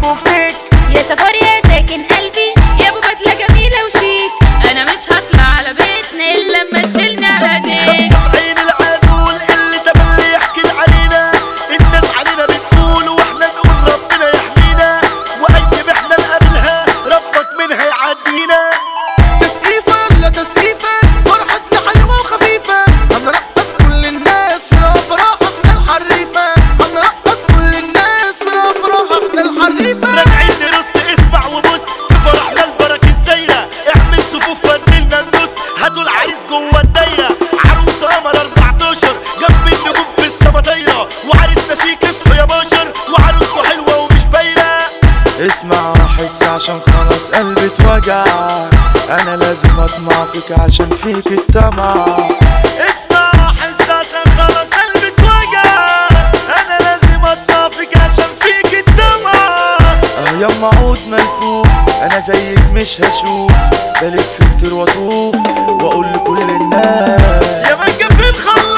بوفتيك يا سفر يا ساكن قلبي يا ابو بدله جميله وشيك انا مش هطلع على بيتنا الا لما تشيلني على ايديك خمسة في عين العزول اللي تملي يحكي علينا الناس علينا بتقول واحنا نقول ربنا يحمينا واي محنة نقابلها ربك منها يعدينا تسقيفة ولا تسقيفة فرحتنا حلوة وخفيفة هنرقص كل الناس في الافراح احنا الحريفة هنرقص كل الناس في الافراح احنا الحريفة راجعين نرص اسمع وبص في فرحنا البركة زايرة اعمل صفوف فنلنا ندوس هاتوا العريس جوه الدايرة عروسة قمر 14 جنب النجوم في السما طايرة وعريسنا شيك اصحوا يا بشر وعروسته حلوة ومش باينة اسمع واحس عشان خلاص قلبي اتوجع انا لازم اطمع فيك عشان فيك الطمع اسمع احس عشان خلاص قلبي اتوجع انا لازم اطلع فيك عشان فيك الدمع اه يما عود ملفوف انا زيك مش هشوف بلف كتير واطوف واقول لكل الناس يا مانجا في الخلاط